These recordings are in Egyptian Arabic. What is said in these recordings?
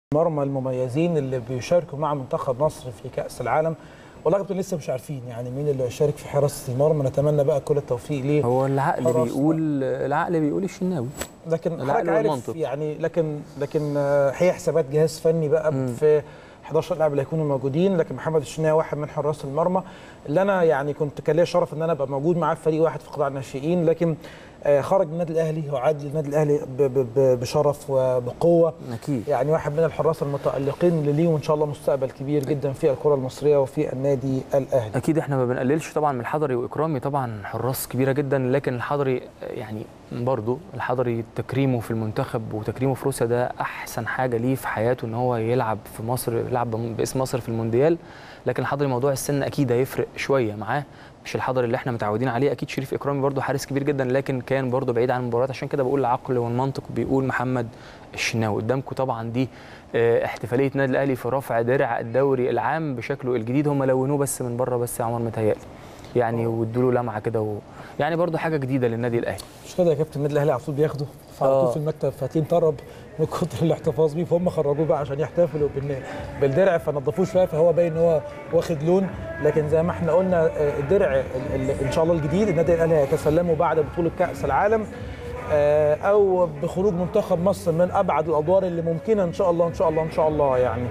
المرمى المميزين اللي بيشاركوا مع منتخب مصر في كأس العالم والله يا كابتن لسه مش عارفين يعني مين اللي هيشارك في حراسة المرمى نتمنى بقى كل التوفيق ليه هو العقل خلاص. بيقول العقل بيقول الشناوي لكن العقل حضرتك عارف والمنطق. يعني لكن لكن آه، هي حسابات جهاز فني بقى مم. في 11 لاعب اللي هيكونوا موجودين لكن محمد الشناوي واحد من حراس المرمى اللي انا يعني كنت كان ليا شرف ان انا ابقى موجود معاه في فريق واحد في قطاع الناشئين لكن آه، خرج من النادي الاهلي وعاد للنادي الاهلي ب- ب- ب- بشرف وبقوه اكيد يعني واحد من الحراس المتألقين اللي ليهم ان شاء الله مستقبل كبير جدا في الكره المصريه وفي النادي الاهلي اكيد احنا ما بنقللش طبعا من الحضري واكرامي طبعا حراس كبيره جدا لكن الحضري يعني برضه الحضري تكريمه في المنتخب وتكريمه في روسيا ده احسن حاجه ليه في حياته ان هو يلعب في مصر يلعب باسم مصر في المونديال لكن الحضري موضوع السن اكيد هيفرق شويه معاه مش الحضري اللي احنا متعودين عليه اكيد شريف اكرامي برضه حارس كبير جدا لكن كان برضه بعيد عن المباريات عشان كده بقول العقل والمنطق بيقول محمد الشناوي قدامكم طبعا دي آه، احتفاليه النادي الاهلي في رفع درع الدوري العام بشكله الجديد هم لونوه بس من بره بس يا عمر متهيألي يعني وادوا له لمعه كده و... يعني برضه حاجه جديده للنادي الاهلي مش كده يا كابتن النادي الاهلي على طول بياخده فعلى طول آه. في المكتب فاتين طرب من كتر الاحتفاظ بيه فهم خرجوه بقى عشان يحتفلوا بالن- بالدرع فنضفوه شويه فهو باين ان هو واخد لون لكن زي ما احنا قلنا آه، الدرع ال- ال- ان شاء الله الجديد النادي الاهلي هيتسلمه بعد بطوله كاس العالم آه، او بخروج منتخب مصر من ابعد الادوار اللي ممكنه ان شاء الله ان شاء الله ان شاء الله يعني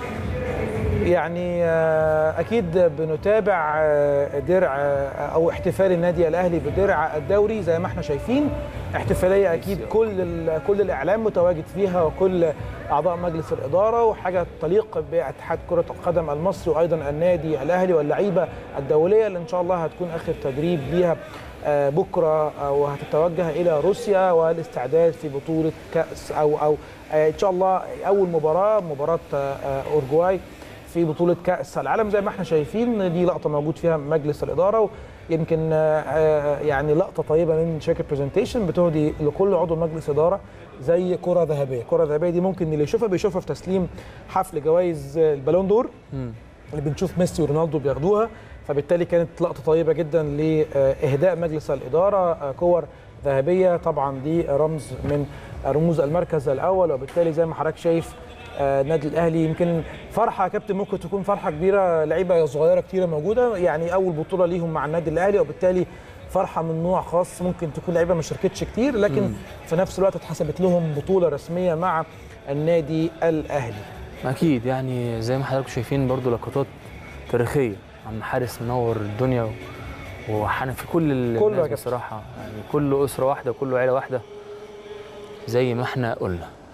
يعني آه، اكيد بنتابع آه، درع آه، او احتفال النادي الاهلي بدرع الدوري زي ما احنا شايفين احتفاليه اكيد كل ال- كل الاعلام متواجد فيها وكل اعضاء مجلس الاداره وحاجه تليق باتحاد كره القدم المصري وايضا النادي الاهلي واللعيبه الدوليه اللي ان شاء الله هتكون اخر تدريب ليها آه، بكره آه، وهتتوجه الى روسيا والاستعداد في بطوله كاس او او آه، ان شاء الله اول مباراه مباراه آه، آه، اورجواي في بطولة كأس العالم زي ما احنا شايفين دي لقطة موجود فيها مجلس الإدارة يمكن آه، آه، يعني لقطة طيبة من شركة برزنتيشن بتهدي لكل عضو مجلس إدارة زي كرة ذهبية، كرة ذهبية دي ممكن اللي يشوفها بيشوفها في تسليم حفل جوائز البالون دور اللي بنشوف ميسي ورونالدو بياخدوها فبالتالي كانت لقطه طيبه جدا لاهداء مجلس الاداره آه، كور ذهبيه طبعا دي رمز من رموز المركز الاول وبالتالي زي ما حضرتك شايف آه، النادي الاهلي يمكن فرحه يا كابتن ممكن تكون فرحه كبيره لعيبه صغيره كتيره موجوده يعني اول بطوله ليهم مع النادي الاهلي وبالتالي فرحه من نوع خاص ممكن تكون لعيبه ما شاركتش كتير لكن في نفس الوقت اتحسبت لهم بطوله رسميه مع النادي الاهلي اكيد يعني زي ما حضراتكم شايفين برضو لقطات تاريخيه عم حارس منور الدنيا وحنفي كل ال- كله يا الناس كابتن. بصراحه يعني كل اسره واحده وكل عيله واحده زي ما احنا قلنا